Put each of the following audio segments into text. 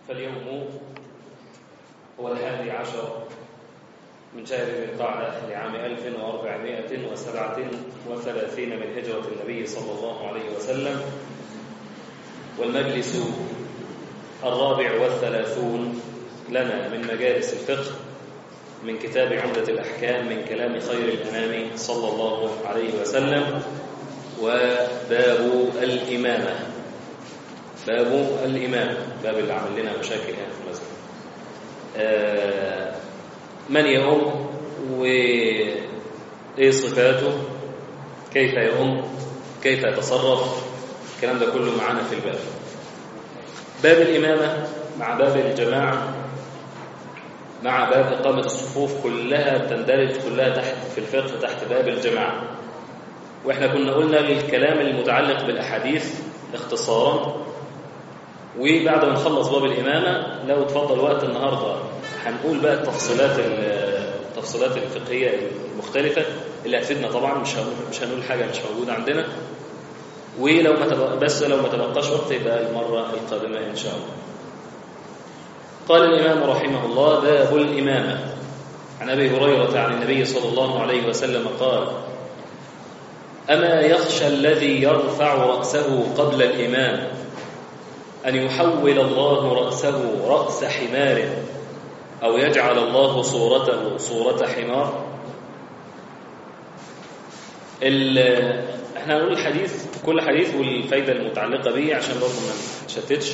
فاليوم هو الحادي عشر من شهر ذي القعدة لعام 1437 من هجرة النبي صلى الله عليه وسلم والمجلس الرابع والثلاثون لنا من مجالس الفقه من كتاب عمدة الأحكام من كلام خير الأنام صلى الله عليه وسلم وباب الإمامة باب الإمامة باب اللي عمل لنا مشاكل هنا في المسجد آه من يؤم وإيه صفاته كيف يؤم كيف يتصرف الكلام ده كله معانا في الباب باب الإمامة مع باب الجماعة مع باب إقامة الصفوف كلها تندرج كلها تحت في الفقه تحت باب الجماعة وإحنا كنا قلنا الكلام المتعلق بالأحاديث اختصارا وبعد ما نخلص باب الإمامة لو تفضل وقت النهاردة هنقول بقى التفصيلات التفصيلات الفقهية المختلفة اللي هتفيدنا طبعا مش هنقول مش هنقول حاجة مش موجودة عندنا ولو ما تبقى بس لو ما تبقاش وقت يبقى المرة القادمة إن شاء الله قال الإمام رحمه الله باب الإمامة عن أبي هريرة عن النبي صلى الله عليه وسلم قال أما يخشى الذي يرفع رأسه قبل الإمام أن يحول الله رأسه رأس حمار أو يجعل الله صورته صورة حمار احنا هنقول الحديث كل حديث والفايدة المتعلقة به عشان برضه ما نشتتش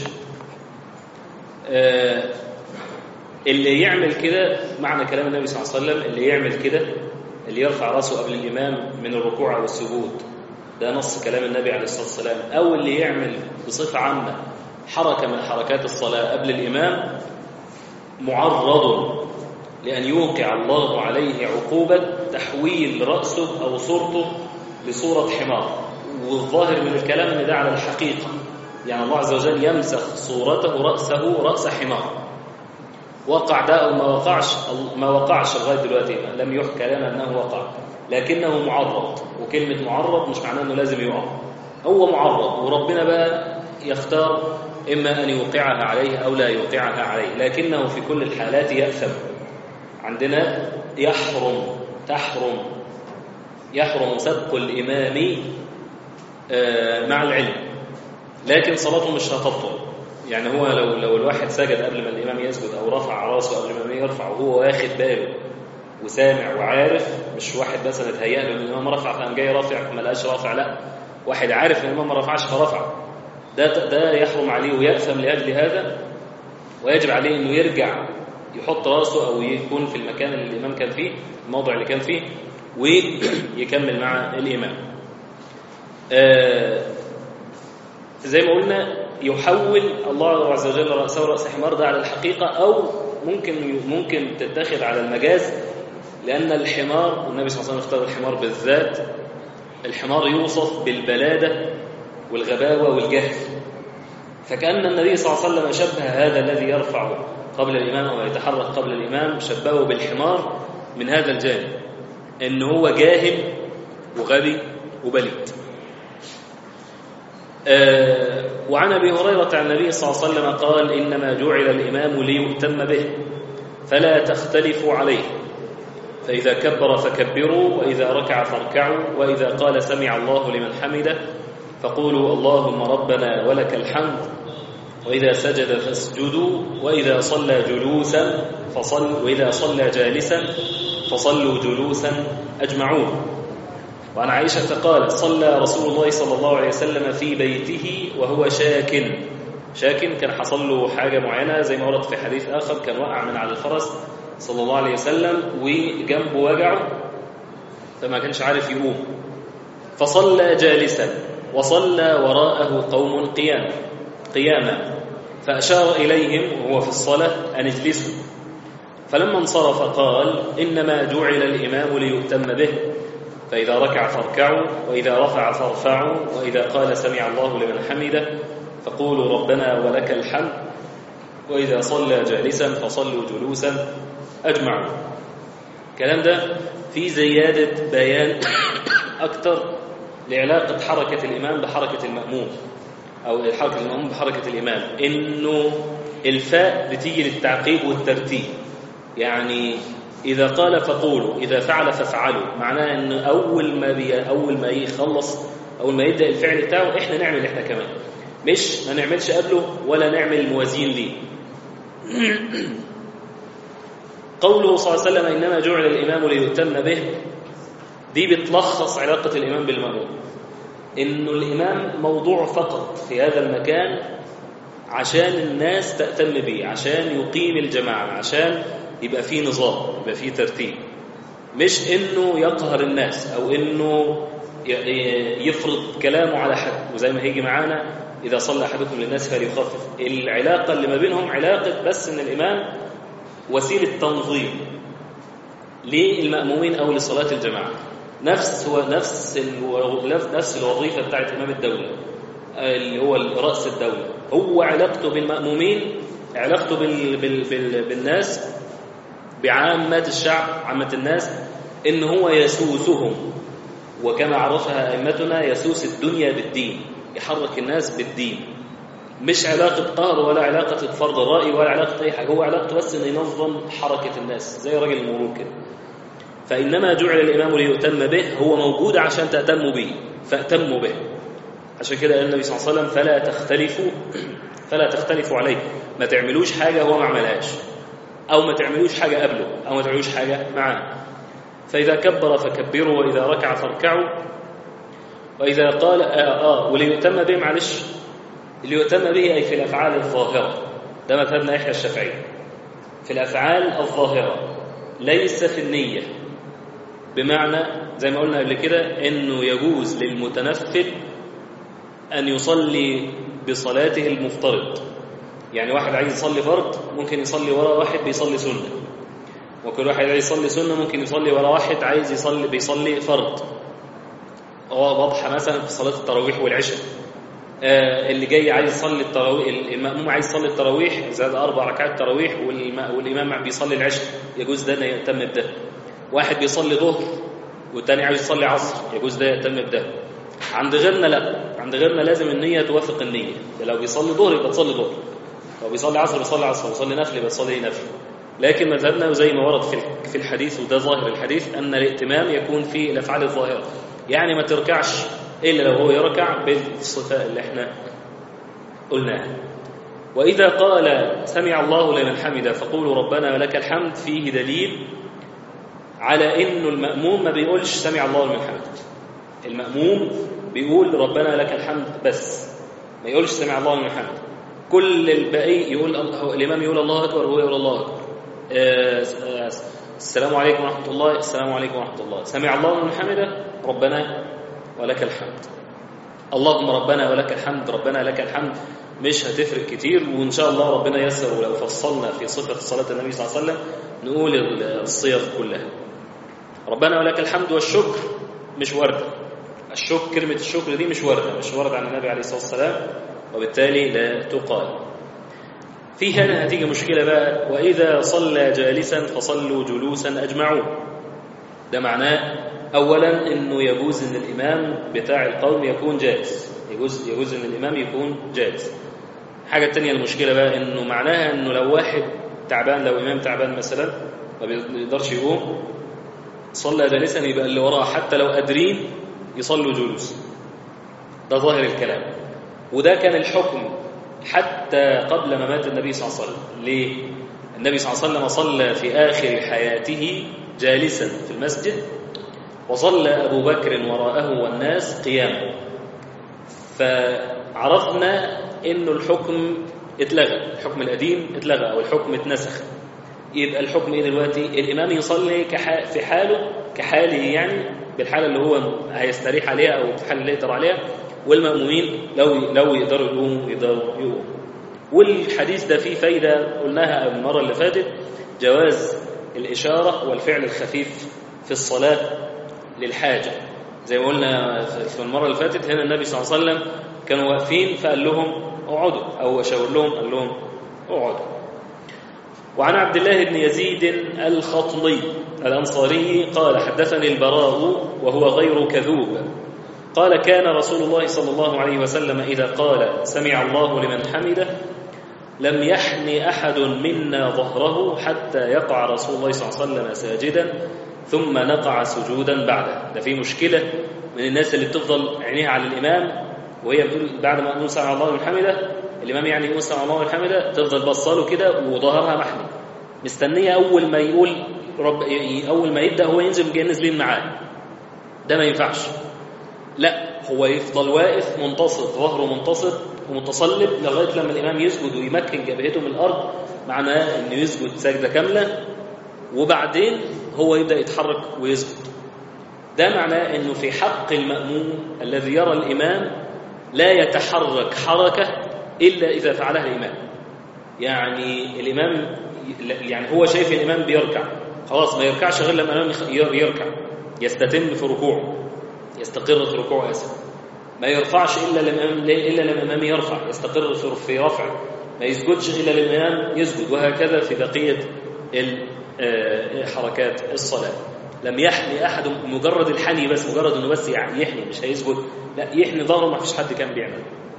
اه اللي يعمل كده معنى كلام النبي صلى الله عليه وسلم اللي يعمل كده اللي يرفع راسه قبل الإمام من الركوع والسجود ده نص كلام النبي عليه الصلاة والسلام أو اللي يعمل بصفة عامة حركة من حركات الصلاة قبل الإمام معرض لأن يوقع الله عليه عقوبة تحويل رأسه أو صورته لصورة حمار والظاهر من الكلام أن ده على الحقيقة يعني الله عز وجل يمسخ صورته رأسه رأس حمار وقع ده أو ما وقعش ما وقعش لغاية دلوقتي لم يحكى لنا أنه وقع لكنه معرض وكلمة معرض مش معناه أنه لازم يقع هو معرض وربنا بقى يختار إما أن يوقعها عليه أو لا يوقعها عليه لكنه في كل الحالات يأثم عندنا يحرم تحرم يحرم سبق الإمام مع العلم لكن صلاته مش هتبطل يعني هو لو لو الواحد سجد قبل ما الإمام يسجد أو رفع راسه قبل ما الإمام يرفع وهو واخد باله وسامع وعارف مش واحد مثلا اتهيأ له ان الإمام رفع فقام جاي رافع ما لقاش رافع لا واحد عارف ان الإمام ما رفعش فرفع ده ده يحرم عليه ويأثم لأجل هذا ويجب عليه انه يرجع يحط راسه او يكون في المكان اللي الامام كان فيه الموضع اللي كان فيه ويكمل مع الامام آه زي ما قلنا يحول الله عز وجل راسه راس حمار ده على الحقيقه او ممكن ممكن تتخذ على المجاز لان الحمار والنبي صلى الله عليه وسلم اختار الحمار بالذات الحمار يوصف بالبلاده والغباوه والجهل فكأن النبي صلى الله عليه وسلم شبه هذا الذي يرفع قبل الإمام أو يتحرك قبل الإمام شبهه بالحمار من هذا الجانب إن هو جاهل وغبي وبليد آه وعن أبي هريرة عن النبي صلى الله عليه وسلم قال إنما جعل الإمام ليؤتم به فلا تختلفوا عليه فإذا كبر فكبروا وإذا ركع فاركعوا وإذا قال سمع الله لمن حمده فقولوا اللهم ربنا ولك الحمد وإذا سجد فاسجدوا وإذا صلى جلوسا فصل وإذا صلى جالسا فصلوا جلوسا أجمعون وعن عائشة قال صلى رسول الله صلى الله عليه وسلم في بيته وهو شاك شاك كان حصل له حاجة معينة زي ما ورد في حديث آخر كان وقع من على الفرس صلى الله عليه وسلم وجنبه وجعه فما كانش عارف يقوم فصلى جالسا وصلى وراءه قوم قيام قياما فأشار إليهم وهو في الصلاة أن اجلسوا فلما انصرف قال إنما جعل الإمام ليؤتم به فإذا ركع فاركعوا وإذا رفع فارفعوا وإذا قال سمع الله لمن حمده فقولوا ربنا ولك الحمد وإذا صلى جالسا فصلوا جلوسا أجمعوا الكلام ده في زيادة بيان أكثر لعلاقة حركة الإمام بحركة المأموم أو حركة المأموم بحركة الإمام إنه الفاء بتيجي للتعقيب والترتيب يعني إذا قال فقولوا إذا فعل فافعلوا معناه إن أول ما بي أول ما يخلص أول ما يبدأ الفعل بتاعه إحنا نعمل إحنا كمان مش ما نعملش قبله ولا نعمل موازين ليه قوله صلى الله عليه وسلم إنما جعل الإمام ليؤتم به دي بتلخص علاقة الإمام بالمأموم إنه الإمام موضوع فقط في هذا المكان عشان الناس تأتم به عشان يقيم الجماعة عشان يبقى فيه نظام يبقى فيه ترتيب مش إنه يقهر الناس أو إنه يفرض كلامه على حد وزي ما هيجي معانا إذا صلى أحدكم للناس فليخفف العلاقة اللي ما بينهم علاقة بس إن الإمام وسيلة تنظيم للمأمومين أو لصلاة الجماعة نفس هو نفس نفس الوظيفة بتاعت إمام الدولة اللي هو رأس الدولة هو علاقته بالمأمومين علاقته بال بال بال بالناس بعامة الشعب عامة الناس إن هو يسوسهم وكما عرفها أئمتنا يسوس الدنيا بالدين يحرك الناس بالدين مش علاقة قهر ولا علاقة فرض الرأي ولا علاقة أي حاجة هو علاقته بس إنه ينظم حركة الناس زي راجل المرور كده فإنما جعل الإمام ليؤتم به هو موجود عشان تأتموا به فأتموا به عشان كده قال النبي صلى الله عليه وسلم فلا تختلفوا فلا تختلفوا عليه ما تعملوش حاجة هو ما عملهاش أو ما تعملوش حاجة قبله أو ما تعملوش حاجة معاه فإذا كبر فكبروا وإذا ركع فاركعوا وإذا قال آه, آه وليؤتم به معلش ليؤتم به أي في الأفعال الظاهرة ده مذهبنا إحنا الشافعي في الأفعال الظاهرة ليس في النية بمعنى زي ما قلنا قبل كده إنه يجوز للمتنفل أن يصلي بصلاته المفترض يعني واحد عايز يصلي فرض ممكن يصلي ورا واحد بيصلي سنة وكل واحد عايز يصلي سنة ممكن يصلي ورا واحد عايز يصلي بيصلي فرض هو واضحة مثلا في صلاة التراويح والعشاء آه اللي جاي عايز يصلي التراويح المأموم عايز يصلي التراويح زاد أربع ركعات تراويح والإمام بيصلي العشاء يجوز ده انه يهتم بده واحد بيصلي ظهر والتاني عايز يصلي عصر يجوز ده يهتم بده عند غيرنا لا عند غيرنا لازم النية توافق النية لو بيصلي ظهر يبقى تصلي ظهر لو بيصلي عصر بيصلي عصر بيصلي نفل يبقى تصلي نفل لكن مذهبنا زي ما ورد في الحديث وده ظاهر الحديث أن الائتمام يكون في الأفعال الظاهرة يعني ما تركعش إلا لو هو يركع بالصفاء اللي احنا قلناها وإذا قال سمع الله لمن حمده فقولوا ربنا ولك الحمد فيه دليل على إنه المأموم ما بيقولش سمع الله لمن حمده المأموم بيقول ربنا لك الحمد بس ما يقولش سمع الله لمن حمده كل الباقي يقول الله الإمام يقول الله أكبر وهو يقول الله أكبر السلام عليكم ورحمة الله السلام عليكم ورحمة الله سمع الله لمن حمده ربنا ولك الحمد اللهم ربنا ولك الحمد ربنا لك الحمد مش هتفرق كتير وإن شاء الله ربنا يسر ولو فصلنا في صفة صلاة النبي صلى الله عليه وسلم نقول الصيغ كلها ربنا ولك الحمد والشكر مش وردة الشكر كلمة الشكر دي مش وردة مش ورد عن النبي عليه الصلاة والسلام وبالتالي لا تقال في هنا هتيجي مشكلة بقى وإذا صلى جالسا فصلوا جلوسا أجمعون ده معناه أولا أنه يجوز أن الإمام بتاع القوم يكون جالس يجوز, يجوز أن الإمام يكون جالس حاجة تانية المشكلة بقى أنه معناها أنه لو واحد تعبان لو إمام تعبان مثلا ما بيقدرش يقوم صلى جالسا يبقى اللي وراه حتى لو قادرين يصلوا جلوس ده ظاهر الكلام وده كان الحكم حتى قبل ما مات النبي صلى الله عليه وسلم ليه؟ النبي صلى الله عليه وسلم صلى في آخر حياته جالسا في المسجد وصلى أبو بكر وراءه والناس قياما فعرفنا أنه الحكم اتلغى الحكم القديم اتلغى أو الحكم اتنسخ يبقى الحكم ايه دلوقتي الامام يصلي كح... في حاله كحاله يعني بالحاله اللي هو هيستريح عليها او الحاله اللي يقدر عليها والمأمومين لو لو يقدروا يقوموا يقدروا يقوموا والحديث ده فيه فايده قلناها المره اللي فاتت جواز الاشاره والفعل الخفيف في الصلاه للحاجه زي ما قلنا في المره اللي فاتت هنا النبي صلى الله عليه وسلم كانوا واقفين فقال لهم اقعدوا او شاور لهم قال لهم اقعدوا وعن عبد الله بن يزيد الخطلي الأنصاري قال حدثني البراء وهو غير كذوب قال كان رسول الله صلى الله عليه وسلم إذا قال سمع الله لمن حمده لم يحن أحد منا ظهره حتى يقع رسول الله صلى الله عليه وسلم ساجدا ثم نقع سجودا بعده ده في مشكلة من الناس اللي بتفضل عينيها على الإمام وهي بتقول بعد ما نقول سمع الله لمن حمده الإمام يعني يقول سمع الله لمن حمده تفضل بصاله كده وظهرها محني مستنية أول ما يقول رب أول ما يبدأ هو ينزل جاي نازلين معاه ده ما ينفعش لا هو يفضل واقف منتصب ظهره منتصب ومتصلب لغاية لما الإمام يسجد ويمكن جبهته من الأرض معناه أنه يسجد سجدة كاملة وبعدين هو يبدأ يتحرك ويسجد ده معناه أنه في حق المأموم الذي يرى الإمام لا يتحرك حركة إلا إذا فعلها الإمام يعني الإمام يعني هو شايف الإمام بيركع خلاص ما يركعش غير لما الإمام يركع يستتم في ركوعه يستقر في ركوعه آسف ما يرفعش إلا الإمام إلا لما الإمام يرفع يستقر في رفع ما يسجدش إلا الإمام يسجد وهكذا في بقية حركات الصلاة لم يحني أحد مجرد الحني بس مجرد أنه بس يعني يحني مش هيسجد لا يحني ظهره ما فيش حد كان بيعمل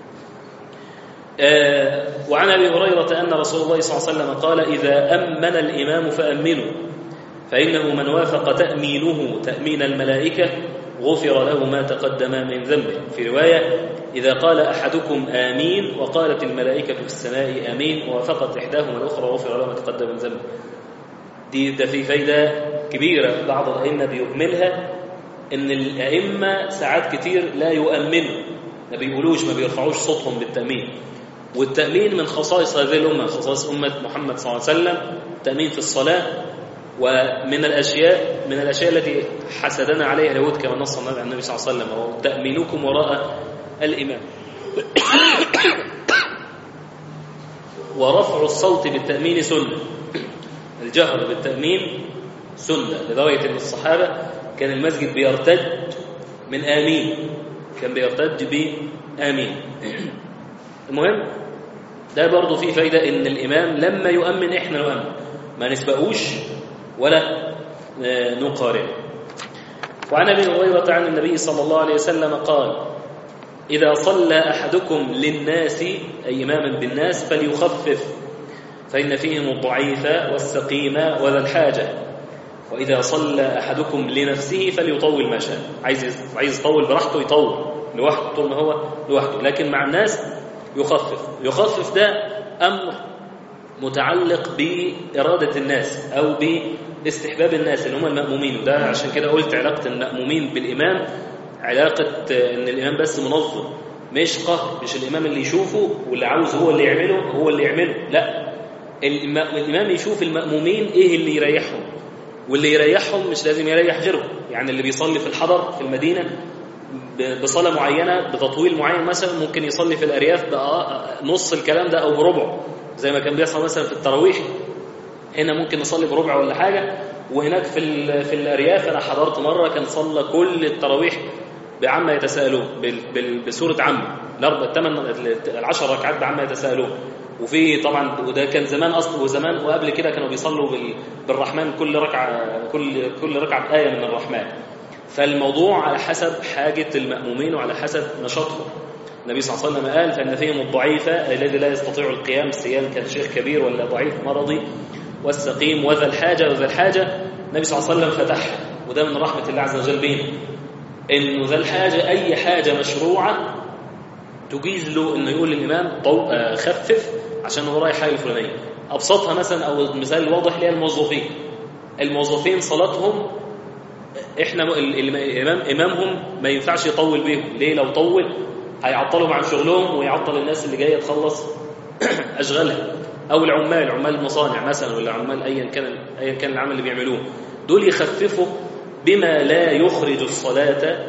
وعن أبي هريرة أن رسول الله صلى الله عليه وسلم قال إذا أمن الإمام فأمنوا فإنه من وافق تأمينه تأمين الملائكة غفر له ما تقدم من ذنبه في رواية إذا قال أحدكم آمين وقالت الملائكة في السماء آمين ووافقت إحداهما الأخرى غفر له ما تقدم من ذنبه دي ده في فايدة كبيرة بعض الأئمة بيكملها إن الأئمة ساعات كتير لا يؤمنوا ما بيقولوش ما بيرفعوش صوتهم بالتأمين والتأمين من خصائص هذه الأمة خصائص أمة محمد صلى الله عليه وسلم التأمين في الصلاة ومن الأشياء من الأشياء التي حسدنا عليها اليهود كما نص النبي صلى الله عليه وسلم وهو تأمينكم وراء الإمام ورفع الصوت بالتأمين سنة الجهر بالتأمين سنة لدرجة أن الصحابة كان المسجد بيرتج من آمين كان بيرتج بآمين المهم ده برضه فيه فايدة إن الإمام لما يؤمن إحنا نؤمن ما نسبقوش ولا نقارن وعن ابي هريره عن النبي صلى الله عليه وسلم قال اذا صلى احدكم للناس اي اماما بالناس فليخفف فان فيهم الضعيف والسقيم وذا الحاجه واذا صلى احدكم لنفسه فليطول ما شاء عايز عايز يطول براحته يطول لوحده طول ما هو لوحده لكن مع الناس يخفف يخفف ده امر متعلق بإرادة الناس أو باستحباب الناس اللي هم المأمومين وده عشان كده قلت علاقة المأمومين بالإمام علاقة إن الإمام بس منظم مش قهر مش الإمام اللي يشوفه واللي عاوز هو اللي يعمله هو اللي يعمله لا الإمام يشوف المأمومين إيه اللي يريحهم واللي يريحهم مش لازم يريح غيرهم يعني اللي بيصلي في الحضر في المدينة بصلاة معينة بتطويل معين مثلا ممكن يصلي في الأرياف نص الكلام ده أو بربعه زي ما كان بيحصل مثلا في التراويح هنا ممكن نصلي بربع ولا حاجة وهناك في في الأرياف أنا حضرت مرة كان صلى كل التراويح بعما يتساءلون بسورة عم الأربع الثمان العشر ركعات بعما يتساءلون وفي طبعا وده كان زمان أصلا وزمان وقبل كده كانوا بيصلوا بالرحمن كل ركعة كل كل ركعة بآية من الرحمن فالموضوع على حسب حاجة المأمومين وعلى حسب نشاطهم النبي صلى الله عليه وسلم قال فإن فيهم الضعيف الذي لا يستطيع القيام سيان كان شيخ كبير ولا ضعيف مرضي والسقيم وذا الحاجة وذا الحاجة النبي صلى الله عليه وسلم فتحها وده من رحمة الله عز وجل بينا إنه ذا الحاجة أي حاجة مشروعة تجيز له إنه يقول للإمام طو... خفف عشان هو رايح حاجة الفلانية أبسطها مثلا أو المثال الواضح اللي هي الموظفين الموظفين صلاتهم احنا الامام امامهم ما ينفعش يطول بيهم ليه لو طول هيعطلوا عن شغلهم ويعطل الناس اللي جايه تخلص اشغالها او العمال عمال المصانع مثلا ولا عمال ايا كان ايا كان العمل اللي بيعملوه دول يخففوا بما لا يخرج الصلاه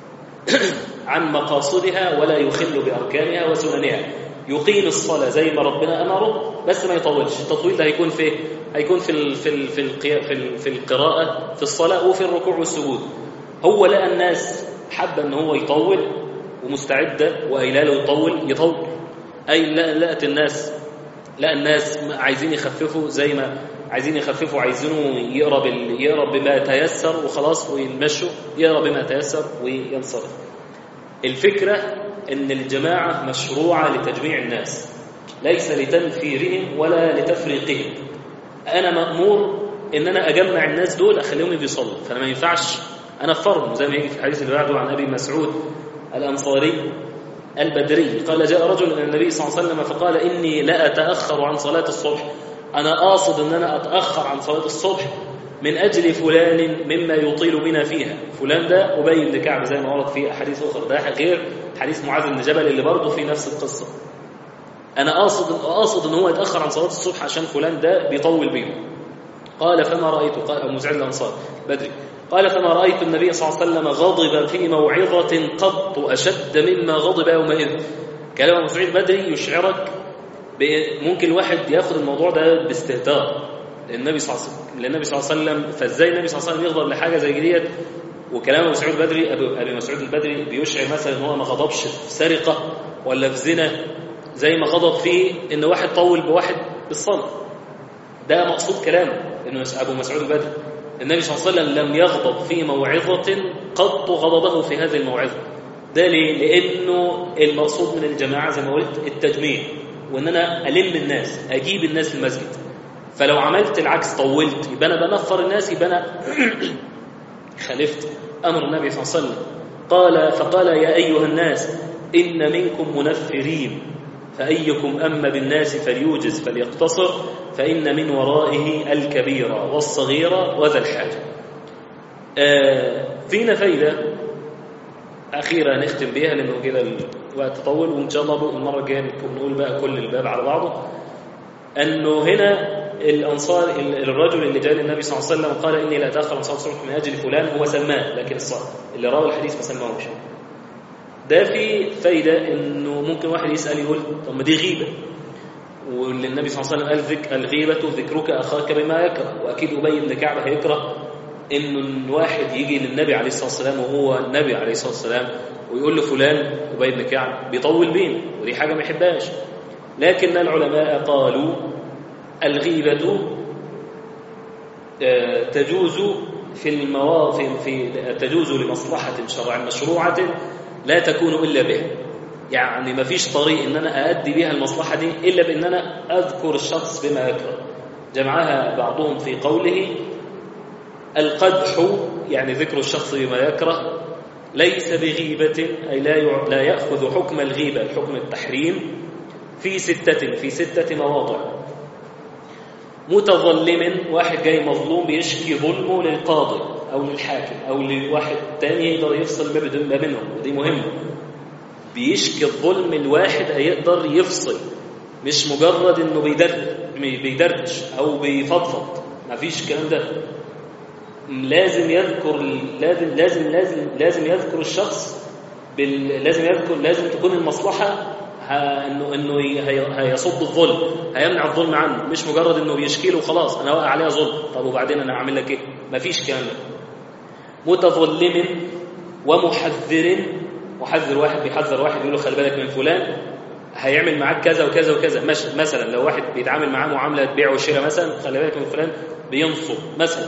عن مقاصدها ولا يخل باركانها وسننها يقيم الصلاه زي ما ربنا امره بس ما يطولش التطويل ده هيكون في هيكون في ال في ال في ال في, ال في القراءه في الصلاه وفي الركوع والسجود هو لقى الناس حابه ان هو يطول ومستعدة وقايله له يطول يطول أي لقت الناس لقى الناس عايزين يخففوا زي ما عايزين يخففوا عايزينه يقرا بال... يقرا بما يتيسر وخلاص ويمشوا يقرا بما يتيسر وينصرف الفكرة إن الجماعة مشروعة لتجميع الناس ليس لتنفيرهم ولا لتفريقهم انا مامور ان انا اجمع الناس دول اخليهم بيصلوا فانا ما ينفعش انفرهم زي ما يجي في الحديث اللي بعده عن ابي مسعود الانصاري البدري قال جاء رجل الى النبي صلى الله عليه وسلم فقال اني لا اتاخر عن صلاه الصبح انا قاصد ان انا اتاخر عن صلاه الصبح من اجل فلان مما يطيل بنا فيها فلان ده ابي بن كعب زي ما ورد في احاديث اخرى ده غير حديث معاذ بن جبل اللي برضه في نفس القصه انا قاصد قاصد ان هو يتاخر عن صلاه الصبح عشان فلان ده بيطول بيهم قال فما رايت قال ابو مسعود الانصار بدري قال فما رايت النبي صلى الله عليه وسلم غضب في موعظه قط اشد مما غضب يومئذ كلام ابو مسعود بدري يشعرك ممكن الواحد ياخد الموضوع ده باستهتار للنبي صلى الله عليه وسلم للنبي صلى الله عليه وسلم فازاي النبي صلى الله عليه وسلم يغضب لحاجه زي ديت وكلام ابو مسعود البدري ابي مسعود البدري بيشعر مثلا ان هو ما غضبش في سرقه ولا في زنا زي ما غضب فيه ان واحد طول بواحد بالصلاه ده مقصود كلامه انه ابو مسعود البدري النبي صلى الله عليه وسلم لم يغضب في موعظه قط غضبه في هذه الموعظه ده ليه؟ لانه المقصود من الجماعه زي ما قلت التجميع وان انا الم الناس اجيب الناس المسجد فلو عملت العكس طولت يبقى انا بنفر الناس يبقى انا خالفت امر النبي صلى الله عليه وسلم قال فقال يا ايها الناس ان منكم منفرين فايكم اما بالناس فليوجز فليقتصر فان من ورائه الكبير والصغير وذا الحاجه آه فينا فايده اخيره نختم بيها لانه كده الوقت طول وان شاء الله المره الجايه نقول بقى كل الباب على بعضه انه هنا الانصار الرجل اللي جاء للنبي صلى الله عليه وسلم قال اني لا اتاخر عن صلاه الصبح من اجل فلان هو سماه لكن الصح اللي روى الحديث ما سماهوش ده في فايده انه ممكن واحد يسال يقول طب ما دي غيبه واللي النبي صلى الله عليه وسلم قال ذك الغيبه ذكرك اخاك بما يكره واكيد ابي بن كعب هيكره انه الواحد يجي للنبي عليه الصلاه والسلام وهو النبي عليه الصلاه والسلام ويقول له فلان ابي بن كعب بيطول بينا ودي حاجه ما يحبهاش لكن العلماء قالوا الغيبة تجوز في المواطن في تجوز لمصلحة شرع مشروعة لا تكون إلا بها يعني ما فيش طريق ان انا اادي بها المصلحه دي الا بان انا اذكر الشخص بما يكره جمعها بعضهم في قوله القدح يعني ذكر الشخص بما يكره ليس بغيبة أي لا لا يأخذ حكم الغيبة حكم التحريم في ستة في ستة مواضع متظلم واحد جاي مظلوم بيشكي ظلمه للقاضي أو للحاكم أو لواحد تاني يقدر يفصل ما بينهم ودي مهمة بيشكي الظلم الواحد هيقدر يفصل مش مجرد انه بيدردش او بيفضفض مفيش الكلام ده لازم يذكر لازم لازم لازم لازم يذكر الشخص بال... لازم يذكر لازم تكون المصلحه ه... انه انه هي... هيصد الظلم هيمنع الظلم عنه مش مجرد انه بيشكي له خلاص انا واقع عليها ظلم طب وبعدين انا هعمل لك ايه مفيش الكلام ده متظلم ومحذر محذر واحد بيحذر واحد يقول له خلي بالك من فلان هيعمل معاك كذا وكذا وكذا مش مثلا لو واحد بيتعامل معاه معامله بيع وشراء مثلا خلي بالك من فلان بينصب مثلا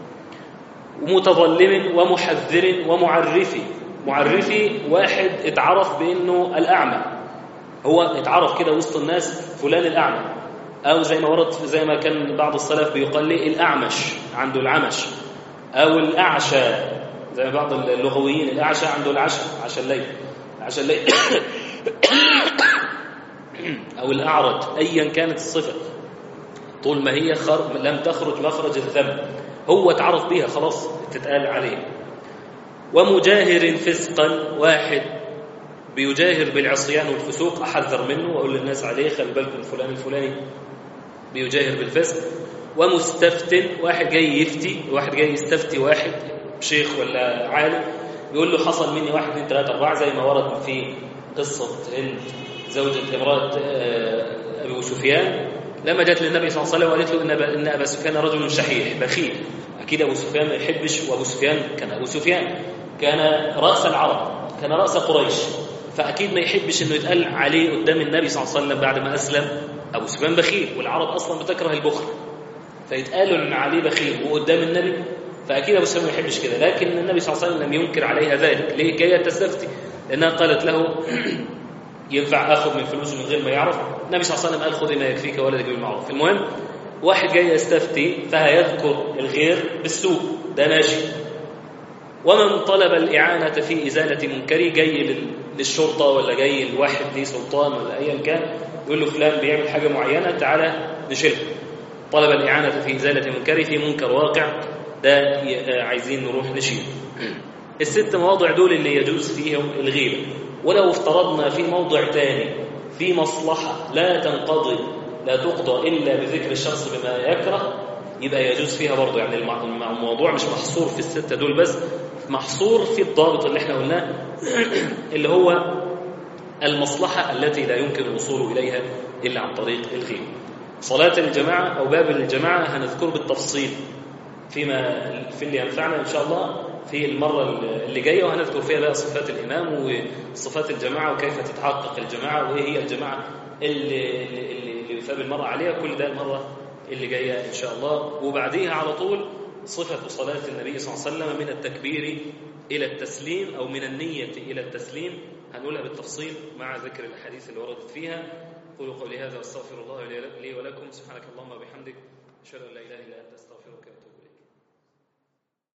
ومتظلم ومحذر ومعرفي معرفي واحد اتعرف بانه الاعمى هو اتعرف كده وسط الناس فلان الاعمى او زي ما ورد زي ما كان بعض السلف بيقال لي الاعمش عنده العمش او الاعشى زي ما بعض اللغويين الاعشى عنده العشاء عشاء الليل عشاء الليل او الاعرج ايا كانت الصفه طول ما هي خر... لم تخرج مخرج الذنب هو اتعرف بيها خلاص تتقال عليه ومجاهر فسقا واحد بيجاهر بالعصيان والفسوق احذر منه واقول للناس عليه خلي بالكم فلان الفلاني بيجاهر بالفسق ومستفت واحد جاي يفتي واحد جاي يستفتي واحد شيخ ولا عالم يقول له حصل مني واحد اثنين ثلاثة أربعة زي ما ورد في قصة هند زوجة امرأة أبي سفيان لما جاءت للنبي صلى الله عليه وسلم وقالت له إن إن أبا سفيان رجل شحيح بخيل أكيد أبو سفيان ما يحبش وأبو سفيان كان أبو سفيان كان رأس العرب كان رأس قريش فأكيد ما يحبش إنه يتقال عليه قدام النبي صلى الله عليه وسلم بعد ما أسلم أبو سفيان بخيل والعرب أصلا بتكره البخل فيتقالوا إن عليه بخيل وقدام النبي فأكيد أبو سفيان ما يحبش كده لكن النبي صلى الله عليه وسلم لم ينكر عليها ذلك ليه كي تستفتي لأنها قالت له ينفع اخذ من فلوسه من غير ما يعرف النبي صلى الله عليه وسلم قال خذ ما يكفيك ولا تجيب المعروف المهم واحد جاي يستفتي فهيذكر الغير بالسوء ده ماشي ومن طلب الإعانة في إزالة منكري جاي لل- للشرطة ولا جاي لواحد ليه سلطان ولا أيا كان يقول له فلان بيعمل حاجة معينة تعالى نشيلها طلب الإعانة في إزالة منكري في منكر واقع ده ي- آه، عايزين نروح نشيله الست مواضع دول اللي يجوز فيهم الغيبة ولو افترضنا في موضع تاني في مصلحة لا تنقضي لا تقضى إلا بذكر الشخص بما يكره يبقى يجوز فيها برضه يعني المع- المع- الموضوع مش محصور في الستة دول بس محصور في الضابط اللي احنا قلناه اللي هو المصلحة التي لا يمكن الوصول إليها إلا عن طريق الغيبة صلاة الجماعة أو باب الجماعة هنذكره بالتفصيل فيما في اللي ينفعنا إن شاء الله في المرة اللي جاية وهنذكر فيها بقى صفات الإمام وصفات الجماعة وكيف تتحقق الجماعة وإيه هي الجماعة اللي, اللي, اللي يثاب المرء عليها كل ده المرة اللي جاية إن شاء الله وبعديها على طول صفة صلاة النبي صلى الله عليه وسلم من التكبير إلى التسليم أو من النية إلى التسليم هنقولها بالتفصيل مع ذكر الأحاديث اللي وردت فيها قولوا قولي هذا واستغفر الله لي ولكم سبحانك اللهم وبحمدك أشهد أن لا إله إلا أنت أستغفرك وأتوب